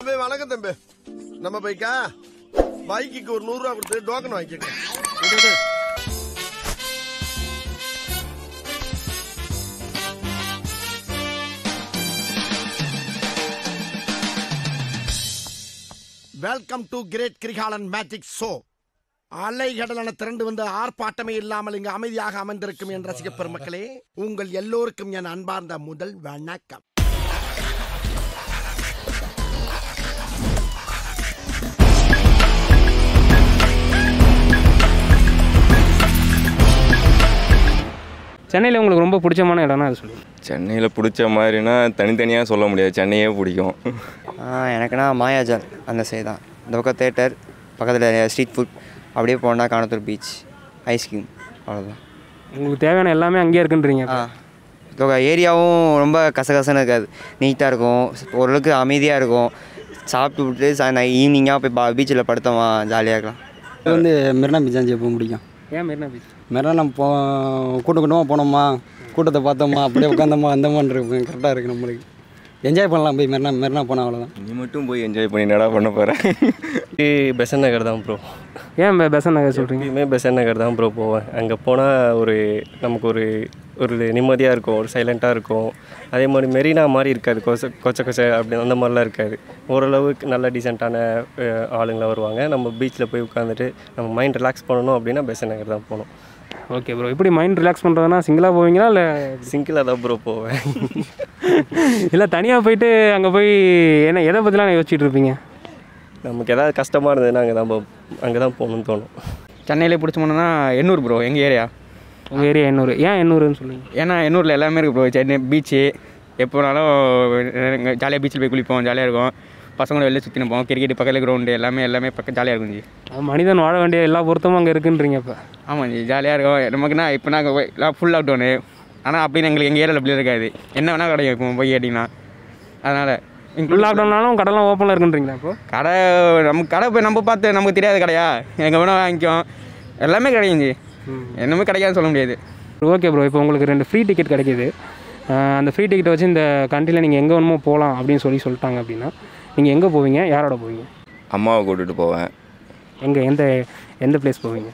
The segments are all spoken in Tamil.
தம்பி வணக்கம் தம்பி நம்ம பைக்கா பைக்குக்கு ஒரு நூறு ரூபா கொடுத்து டோக்கன் வாங்கிக்கங்க welcome to great Kirikalan magic show அலைகடலான திரண்டு வந்து ஆர்ப்பாட்டமே இல்லாமல் இங்கு அமைதியாக அமர்ந்திருக்கும் என் ரசிக பெருமக்களே உங்கள் எல்லோருக்கும் என் அன்பார்ந்த முதல் வணக்கம் சென்னையில் உங்களுக்கு ரொம்ப பிடிச்சமான இடம்னா அது சொல்லுங்கள் சென்னையில் பிடிச்ச மாதிரினா தனித்தனியாக சொல்ல முடியாது சென்னையே பிடிக்கும் ஆ, எனக்குன்னா மாயாஜால் அந்த சைடு தான் இந்த பக்கம் தேட்டர் பக்கத்தில் ஸ்ட்ரீட் ஃபுட் அப்படியே போனால் காணத்தூர் பீச் ஐஸ்கிரீம் அவ்வளோதான் உங்களுக்கு தேவையான எல்லாமே அங்கேயே இருக்குன்றீங்க ஆ இதோட ஏரியாவும் ரொம்ப கசகசன்னு இருக்காது நீட்டாக இருக்கும் ஓரளவுக்கு அமைதியாக இருக்கும் சாப்பிட்டு விட்டு சாயந்தரம் ஈவினிங்காக போய் பா பீச்சில் படுத்தோமா ஜாலியாக இருக்கலாம் இது வந்து மெரினா பீச் தான் போக பிடிக்கும் ஏன் மெரினா பீச் மெரினா நம்ம போ கூட்டம் கூட்டமாக போனோமா கூட்டத்தை பார்த்தோமா அப்படியே உட்காந்தோமா அந்தமான் இருக்கும் கரெக்டாக இருக்குது நம்மளுக்கு என்ஜாய் பண்ணலாம் போய் மெரினா மெரினா போனால் அவ்வளோதான் நீ மட்டும் போய் என்ஜாய் பண்ணி என்னடா பண்ண போகிறேன் பெசன் நகர் தான் ப்ரோ ஏன் பெ- பெசன்ட் நகர் சொல்கிறீங்க எப்பயுமே பெசன் நகர் தான் ப்ரோ போவேன் அங்கே போனால் ஒரு நமக்கு ஒரு ஒரு நிம்மதியாக இருக்கும் ஒரு சைலண்ட்டாக இருக்கும் அதே மாதிரி மெரினா மாதிரி இருக்காது கொச கொச்ச கொச்ச அப்படி அந்த மாதிரிலாம் இருக்காது ஓரளவுக்கு நல்ல டீசெண்டான ஆளுங்களாம் வருவாங்க நம்ம பீச்சில் போய் உட்காந்துட்டு நம்ம மைண்ட் ரிலாக்ஸ் பண்ணணும் அப்படின்னா பெசன் நகர் தான் போகணும் ஓகே ப்ரோ எப்படி மைண்ட் ரிலாக்ஸ் பண்ணுறதுனா சிங்கிளாக போவீங்களா இல்லை சிங்கிளாக தான் ப்ரோ போவேன் இல்லை தனியாக போயிட்டு அங்கே போய் என்ன எதை பற்றிலாம் யோசிச்சுட்டு இருப்பீங்க நமக்கு ஏதாவது கஷ்டமாக இருந்ததுன்னா அங்கே தான் போ அங்கே தான் போகணும்னு தோணும் சென்னையிலே பிடிச்சோம்னா எண்ணூர் ப்ரோ எங்கள் ஏரியா உங்கள் ஏரியா எண்ணூறு ஏன் எண்ணூறுன்னு சொல்லுவீங்க ஏன்னா எண்ணூரில் எல்லாமே இருக்குது ப்ரோ சென்னை பீச்சு எப்போ வேணாலும் ஜாலியாக பீச்சில் போய் குளிப்போம் ஜாலியாக இருக்கும் பசங்களோட வெளில சுற்றினு போவோம் கிரிக்கெட் பக்கத்தில் கிரவுண்டு எல்லாமே எல்லாமே பக்கம் ஜாலியாக இருக்கும் ஜி அது மனிதன் வாழ வேண்டிய எல்லா பொருத்தமும் அங்கே இருக்குன்றீங்க இப்போ ஆமாம் ஜி ஜாலியாக இருக்கும் நமக்குன்னா இப்போ நாங்கள் ஃபுல் லாக்டவுனு ஆனால் அப்படின்னு எங்களுக்கு எங்கள் ஏரியாவில் அப்படி இருக்காது என்ன வேணால் கிடைக்கும் இப்போ போய் கேட்டிங்கன்னா அதனால் ஃபுல் லாக்டவுன்னாலும் கடைலாம் ஓப்பனில் இருக்குன்றீங்களா இப்போ கடை நம்ம கடை போய் நம்ம பார்த்து நமக்கு தெரியாத கடையா எங்கே வேணால் வாங்கிக்கோம் எல்லாமே கிடைக்கும் ஜி என்னமே கிடைக்காதுன்னு சொல்ல முடியாது ஓகே ப்ரோ இப்போ உங்களுக்கு ரெண்டு ஃப்ரீ டிக்கெட் கிடைக்கிது அஹ் அந்த ஃப்ரீ டிக்கெட்டை வச்சு இந்த கண்ட்ரியில் நீங்கள் எங்கே வேணுமோ போகலாம் அப்படின்னு சொல்லி சொல்லிட்டாங்க அப்படின்னா நீங்கள் எங்கே போவீங்க யாரோட போவீங்க அம்மாவை கூட்டிகிட்டு போவேன் எங்கே எந்த எந்த பிளேஸ் போவீங்க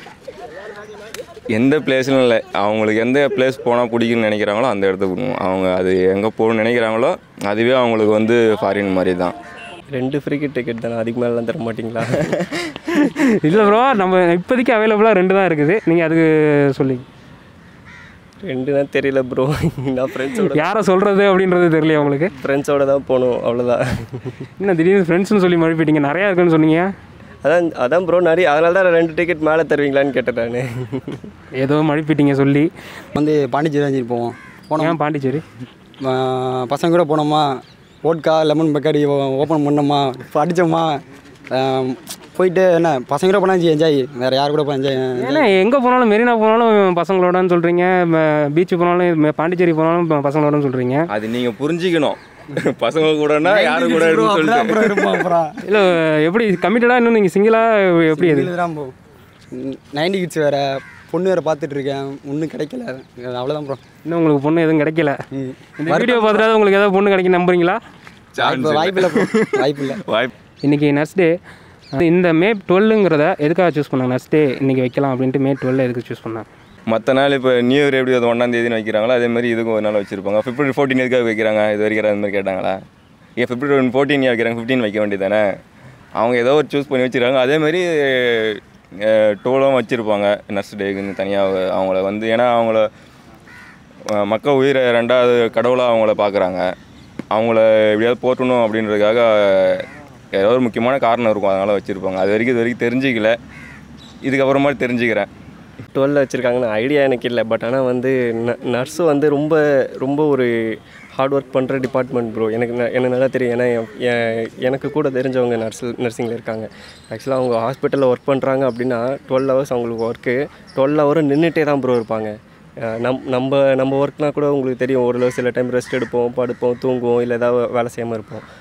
எந்த பிளேஸ்லும் இல்லை அவங்களுக்கு எந்த பிளேஸ் போனால் பிடிக்கும்னு நினைக்கிறாங்களோ அந்த இடத்துக்கு போகணும் அவங்க அது எங்கே போகணும்னு நினைக்கிறாங்களோ அதுவே அவங்களுக்கு வந்து ஃபாரின் மாதிரி தான் ரெண்டு ஃப்ரீ டிக்கெட் தானே அதுக்கு மேலாம் தர மாட்டிங்களா இல்லை ப்ரோ நம்ம இப்போதைக்கு அவைலபிளாக ரெண்டு தான் இருக்குது நீங்கள் அதுக்கு சொல்லி ரெண்டு தான் தெரியல ப்ரோ நான் ஃப்ரெண்ட்ஸோட யாரை சொல்கிறது அப்படின்றது தெரியலையா உங்களுக்கு ஃப்ரெண்ட்ஸோட தான் போகணும் அவ்வளோதான் என்ன திடீர்னு ஃப்ரெண்ட்ஸ்னு சொல்லி மழுப்பிட்டீங்க நிறையா இருக்குன்னு சொன்னீங்க அதான் அதான் ப்ரோ நிறைய அதனால தான் ரெண்டு டிக்கெட் மேலே தருவீங்களான்னு கேட்டேன் நான் ஏதோ மழுப்பிட்டீங்க சொல்லி வந்து பாண்டிச்சேரி தான் சரி போவோம் போனோம் ஏன் பாண்டிச்சேரி ஆ, பசங்க கூட போனோமா ஓட்கா லெமன் பக்காடி ஓப்பன் பண்ணோமா அடித்தோமா போயிட்டு என்ன பசங்க கூட போனால் என்ஜாய் வேறு யார் கூட போய் என்ஜாய் ஏன்னா எங்கே போனாலும் மெரினா போனாலும் பசங்களோடன்னு சொல்கிறீங்க பீச்சு போனாலும் ம- பாண்டிச்சேரி போனாலும் ப- பசங்களோடன்னு சொல்கிறீங்க அது நீங்கள் புரிஞ்சுக்கணும் பசங்க கூடனா யாரு கூட சொல்லிட்டு இருப்போம் அப்புறம் இல்லை எப்படி கமிட்டடாக இன்னும் நீங்கள் சிங்கிளாக எப்படி அது தான் ப்ரோ நைன்டி கிட்ஸ் வேறு பொண்ணு வேறு பார்த்துட்டு இருக்கேன் ஒன்றும் கிடைக்கல அவ்வளோதான் ப்ரோ இன்னும் உங்களுக்கு பொண்ணு எதுவும் கிடைக்கல இந்த வீடியோ பார்த்துட்டு உங்களுக்கு ஏதாவது பொண்ணு கிடைக்கும் நம்புறீங்களா வாய்ப்பு வாய்ப்பு இல்லை வாய்ப்பு இல்லை வாய்ப்பு இன்றைக்கி நர்ஸ் டே இந்த மே டுவெல்லுங்கிறத எதுக்காக சூஸ் பண்ணாங்க நர்ஸ் டே இன்றைக்கி வைக்கலாம் அப்படின்ட்டு மே டுவெல் எதுக்கு சூஸ் பண்ணாங்க மற்ற நாள் இப்போ நியூ இயர் எப்படி அது ஒன்றாம் தேதினு வைக்கிறாங்களோ அதே மாதிரி இதுக்கும் ஒரு நாள் வச்சிருப்பாங்க பிப்ரவரி ஃபோர்டீன் எதுக்காக வைக்கிறாங்க இது வரைக்கும் அது மாதிரி கேட்டாங்களா ஏன் பிப்ரவரி ஃபோர்டீன் வைக்கிறாங்க ஃபிஃப்டீன் வைக்க வேண்டியதானே அவங்க ஏதோ ஒரு சூஸ் பண்ணி வச்சிருக்காங்க அதே மாதிரி டோலும் வச்சுருப்பாங்க நர்ஸ் டேக்குன்னு தனியாக அவங்கள வந்து ஏன்னா அவங்கள அஹ், மக்கள் உயிரை ரெண்டாவது கடவுளாக அவங்கள பார்க்குறாங்க அவங்கள எப்படியாவது போற்றணும் அப்படின்றதுக்காக ஏதோ ஒரு முக்கியமான காரணம் இருக்கும் அதனால் வச்சுருப்பாங்க அது வரைக்கும் இது வரைக்கும் தெரிஞ்சிக்கல இதுக்கப்புறமா தெரிஞ்சுக்கிறேன் டுவெல் வச்சுருக்காங்கன்னு ஐடியா எனக்கு இல்லை பட் ஆனால் வந்து நர்ஸு வந்து ரொம்ப ரொம்ப ஒரு ஹார்ட் ஒர்க் பண்ணுற டிபார்ட்மெண்ட் ப்ரோ எனக்கு ந- எனக்கு நல்லா தெரியும் ஏன்னா என்- என்- எனக்கு கூட தெரிஞ்சவங்க நர்ஸ் நர்சிங்கில் இருக்காங்க ஆக்சுவலாக அவங்க ஹாஸ்பிட்டலில் ஒர்க் பண்ணுறாங்க அப்படின்னா டுவெல் ஹவர்ஸ் அவங்களுக்கு ஒர்க்கு டுவெல் ஹவரும் நின்றுட்டே தான் ப்ரோ இருப்பாங்க அஹ் நம் நம்ம நம்ம ஒர்க்னால் கூட உங்களுக்கு தெரியும் ஓரளவு சில டைம் ரெஸ்ட் எடுப்போம் படுப்போம் தூங்குவோம் இல்லை ஏதாவது வேலை செய்யாமல் இருப்போம்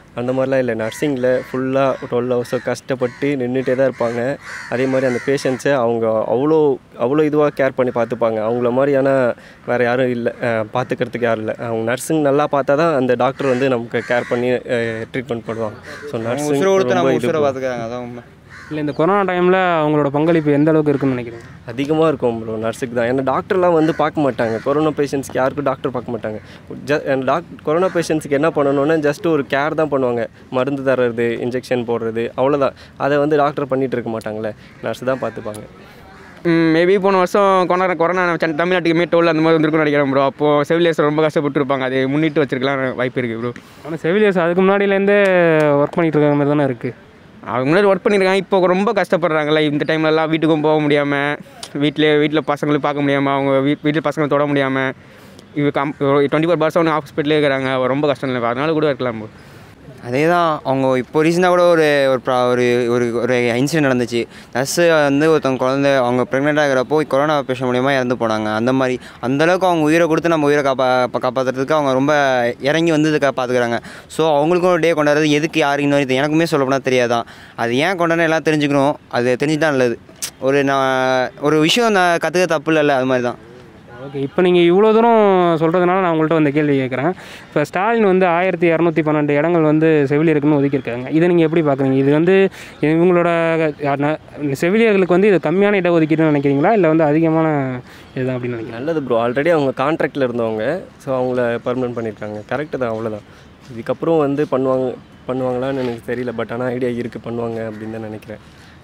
அந்த மாதிரிலாம் இல்லை நர்சிங்கில் ஃபுல்லாக டுவெல் ஹவர்ஸோ கஷ்டப்பட்டு நின்றுட்டே தான் இருப்பாங்க அதே மாதிரி அந்த பேஷண்ட்ஸை அவங்க அவ்வளோ அவ்வளோ இதுவாக கேர் பண்ணி பார்த்துப்பாங்க அவங்கள மாதிரியான வேறு யாரும் இல்லை பார்த்துக்கிறதுக்கு யாரும் இல்லை அவங்க நர்ஸுங்க நல்லா பார்த்தா தான் அந்த டாக்டர் வந்து நமக்கு கேர் பண்ணி ட்ரீட்மெண்ட் பண்ணுவாங்க ஸோ உசுரை நர்ஸுங்க கொடுத்து ரொம்ப நம்ம இது உசுரை பார்த்துக்கிறாங்க அதான் உண்மை இல்லை இந்த கொரோனா டைமில் அவங்களோட பங்களிப்பு எந்த அளவுக்கு இருக்குன்னு நினைக்கிறீங்க அதிகமாக இருக்கும் ப்ரோ நர்ஸுக்கு தான் ஏன்னா டாக்டர்லாம் வந்து பார்க்க மாட்டாங்க கொரோனா பேஷண்ட்ஸ்க்கு யாருக்கும் டாக்டர் பார்க்க மாட்டாங்க ஜ டாக் கொரோனா பேஷண்ட்ஸ்க்கு என்ன பண்ணணும்னா ஜஸ்ட் ஒரு கேர் தான் பண்ணுவாங்க மருந்து தர்றது இன்ஜெக்ஷன் போடுறது அவ்வளோதான் அதை வந்து டாக்டர் பண்ணிகிட்டு இருக்க மாட்டாங்களே நர்ஸ் தான் பார்த்துப்பாங்க மேபி போன வருஷம் கொரோனா கொரோனா நம்ம சென்னை- தமிழ்நாட்டுக்கு மேட்டோல் அந்த மாதிரி வந்திருக்கும்னு நினைக்கிறேன் ப்ரோ அப்போது செவிலியர்ஸ் ரொம்ப கஷ்டப்பட்டு இருப்பாங்க அதை முன்னிட்டு வச்சிருக்கலாம் வாய்ப்பு இருக்குது ப்ரோ ஆனால் செவிலியர்ஸ் அதுக்கு முன்னாடியிலேருந்தே ஒர்க் பண்ணிட்டு இருக்க மாதிரி தானே இருக்குது அவங்க முன்னாடி ஒர்க் பண்ணியிருக்காங்க இப்போ ரொம்ப கஷ்டப்படுறாங்கல்ல இந்த டைம்லலாம் வீட்டுக்கும் போக முடியாமல் வீட்டிலே வீட்டில் பசங்களுக்கு பார்க்க முடியாமல் அவங்க வீட் வீட்டில் பசங்களை தொட முடியாமல் இவ கம் டுவெண்ட்டி ஃபோர் பர்ஸ் ஒன்று ஹாஸ்பிட்டலே இருக்கிறாங்க ரொம்ப கஷ்டம் இல்லை அதனால கூட இருக்கலாம் bro. அதே தான் அவங்க இப்போ ரீசெண்டாக கூட ஒரு ஒரு ப்ரா- ஒரு ஒரு ஒரு இன்சிடென்ட் நடந்துச்சு நர்ஸு வந்து ஒருத்தவங்க குழந்தை அவங்க ப்ரெக்னென்ட் ஆகிறப்போ கொரோனா பேஷண்ட் மூலியமாக இறந்து போனாங்க அந்த மாதிரி அந்தளவுக்கு அவங்க உயிரை கொடுத்து நம்ம உயிரை காப்பா பா- காப்பாத்துறதுக்கு அவங்க ரொம்ப இறங்கி வந்து இதுக்காக பார்த்துக்கிறாங்க ஸோ அவங்களுக்கும் ஒரு டே கொண்டாடுறது எதுக்கு யாருக்கு இன்னும் இது எனக்குமே சொல்ல போனால் தெரியாதான் அது ஏன் கொண்டாட எல்லாம் தெரிஞ்சுக்கணும் அது தெரிஞ்சுதான் நல்லது ஒரு நான் ஒரு விஷயம் நான் கற்றுக்க தப்பு இல்லைல்ல அது மாதிரி தான் ஓகே இப்போ நீங்கள் இவ்வளோ தூரம் சொல்கிறதுனால நான் உங்கள்கிட்ட வந்து கேள்வி கேட்குறேன் இப்போ ஸ்டாலின் வந்து ஆயிரத்தி இரநூத்தி பன்னெண்டு இடங்கள் வந்து செவிலியருக்குன்னு ஒதுக்கியிருக்காங்க இதை நீங்கள் எப்படி பார்க்குறீங்க இது வந்து இவங்களோட அஹ், ந- செவிலியர்களுக்கு வந்து இது கம்மியான இடஒதுக்கீடுன்னு நினைக்கிறீங்களா இல்லை வந்து அதிகமான இதுதான் அப்படின்னு நினைக்கிறீங்க நல்லது ப்ரோ ஆல்ரெடி அவங்க கான்ட்ராக்டில் இருந்தவங்க ஸோ அவங்கள பர்மனெண்ட் பண்ணியிருக்காங்க கரெக்டு தான் அவ்வளோதான் இதுக்கப்புறம் வந்து பண்ணுவாங்க பண்ணுவாங்களான்னு எனக்கு தெரியல பட் ஆனால் ஐடியா இருக்குது பண்ணுவாங்க அப்படின்னு தான் நினைக்கிறேன்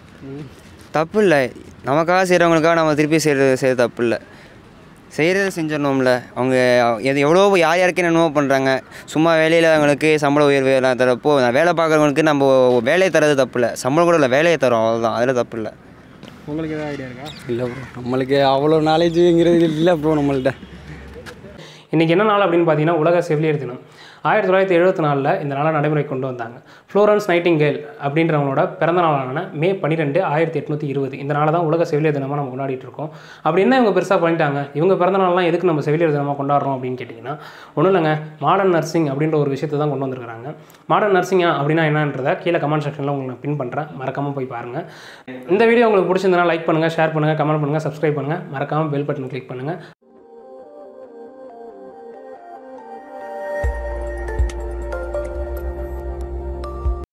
தப்பு இல்லை நமக்காக செய்கிறவங்களுக்காக நம்ம திருப்பி செய்கிறது செய்கிறது தப்பு இல்லை செய்கிறத செஞ்சிடணும்ல அவங்க எது எவ்வளோ யார் யாருக்கு என்னென்னமோ பண்ணுறாங்க சும்மா வேலையில் அவங்களுக்கு சம்பள உயர்வு எல்லாம் தரப்போ நான் வேலை பார்க்குறவங்களுக்கு நம்ம வேலையை தரது தப்பு இல்லை சம்பளம் கூட இல்லை வேலையை தரோம் அவ்வளோதான் அதில் தப்பு இல்லை உங்களுக்கு ஏதாவது ஐடியா இருக்கா இல்லை ப்ரோ நம்மளுக்கு அவ்வளோ நாலேஜுங்கிறது இல்லை ப்ரோ நம்மள்ட்ட இன்றைக்கி என்ன நாள் அப்படின்னு பார்த்தீங்கன்னா உலக செவிலியர் தினம் ஆயிரத்தி தொள்ளாயிரத்தி எழுபத்தி நாலில் இந்த நாளை நடைமுறை கொண்டு வந்தாங்க ஃப்ளோரன்ஸ் நைட்டிங்கேல் அப்படின்றவங்களோட பிறந்த நாளான மே பன்னிரெண்டு ஆயிரத்தி எட்நூற்றி இருபது இந்த நாளை தான் உலக செவிலியர் தினமாக நம்ம கொண்டாடிட்டு இருக்கோம் அப்படி என்ன இவங்க பெருசாக பண்ணிட்டாங்க இவங்க பிறந்த நாள்லாம் எதுக்கு நம்ம செவிலியர் தினமாக கொண்டாடுறோம் அப்படின்னு கேட்டிங்கன்னா ஒன்றும் இல்லைங்க மாடர்ன் நர்சிங் அப்படின்ற ஒரு விஷயத்தை தான் கொண்டு வந்திருக்காங்க மாடர்ன் நர்சிங் அப்படின்னா என்னன்றதை கீழே கமெண்ட் செக்ஷனில் உங்களுக்கு நான் பின் பண்ணுறேன் மறக்காமல் போய் பாருங்கள் இந்த வீடியோ உங்களுக்கு பிடிச்சிருந்தனா லைக் பண்ணுங்கள் ஷேர் பண்ணுங்கள் கமெண்ட் பண்ணுங்கள் சப்ஸ்கிரைப் பண்ணுங்கள் மறக்காமல் பெல் பட்டன் கிளிக் பண்ணுங்கள்